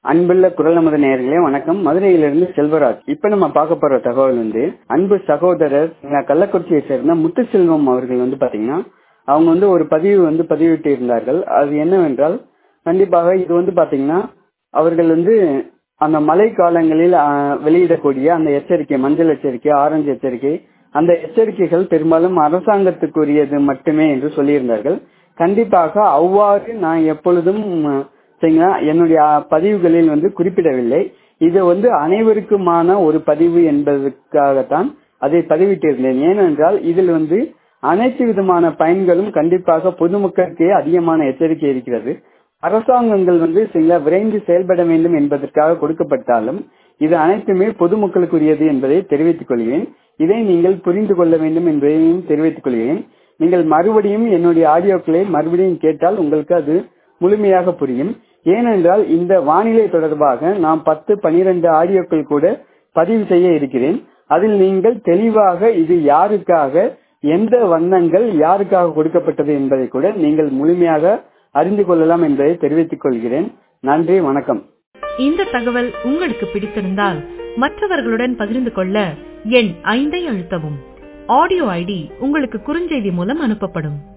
அன்புள்ள குரல் நமது நேயர்களே வணக்கம் மதுரையிலிருந்து செல்வராஜ் இப்ப நம்ம பார்க்க போற தகவல் வந்து அன்பு சகோதரர் கள்ளக்குறிச்சியை சேர்ந்த முத்துசெல்வம் அவர்கள் வந்து பாத்தீங்கன்னா அவங்க வந்து ஒரு பதிவு வந்து பதிவிட்டு இருந்தார்கள் அது என்னவென்றால் கண்டிப்பாக இது வந்து பாத்தீங்கன்னா அவர்கள் வந்து அந்த மழை காலங்களில் ஆஹ், வெளியிடக்கூடிய அந்த எச்சரிக்கை மஞ்சள் எச்சரிக்கை ஆரஞ்சு எச்சரிக்கை அந்த எச்சரிக்கைகள் பெரும்பாலும் அரசாங்கத்துக்குரியது மட்டுமே என்று சொல்லியிருந்தார்கள் கண்டிப்பாக அவ்வாறு நான் எப்பொழுதும் உம், சரிங்களா என்னுடைய அஹ், பதிவுகளில் வந்து குறிப்பிடவில்லை இது வந்து அனைவருக்குமான ஒரு பதிவு என்பதற்காகத்தான் அதை பதிவிட்டிருந்தேன் ஏனென்றால் இதில் வந்து அனைத்து விதமான பயன்களும் கண்டிப்பாக பொதுமக்களுக்கே அதிகமான எச்சரிக்கை இருக்கிறது அரசாங்கங்கள் வந்து சரிங்களா விரைந்து செயல்பட வேண்டும் என்பதற்காக கொடுக்கப்பட்டாலும் இது அனைத்துமே பொதுமக்களுக்குரியது என்பதை தெரிவித்துக் கொள்கிறேன் இதை நீங்கள் புரிந்து கொள்ள வேண்டும் என்பதையும் தெரிவித்துக் கொள்கிறேன் நீங்கள் மறுபடியும் என்னுடைய ஆடியோக்களை மறுபடியும் கேட்டால் உங்களுக்கு அது முழுமையாக புரியும் ஏனென்றால் இந்த வானிலை தொடர்பாக நான் பத்து பனிரெண்டு ஆடியோக்கள் கூட பதிவு செய்ய இருக்கிறேன் அதில் நீங்கள் தெளிவாக இது யாருக்காக எந்த வண்ணங்கள் யாருக்காக கொடுக்கப்பட்டது என்பதை கூட நீங்கள் முழுமையாக அறிந்து கொள்ளலாம் என்பதை தெரிவித்துக் கொள்கிறேன் நன்றி வணக்கம் இந்த தகவல் உங்களுக்கு பிடித்திருந்தால் மற்றவர்களுடன் பகிர்ந்து கொள்ள எண் ஐந்தை அழுத்தவும் ஆடியோ ஐடி உங்களுக்கு குறுஞ்செய்தி மூலம் அனுப்பப்படும்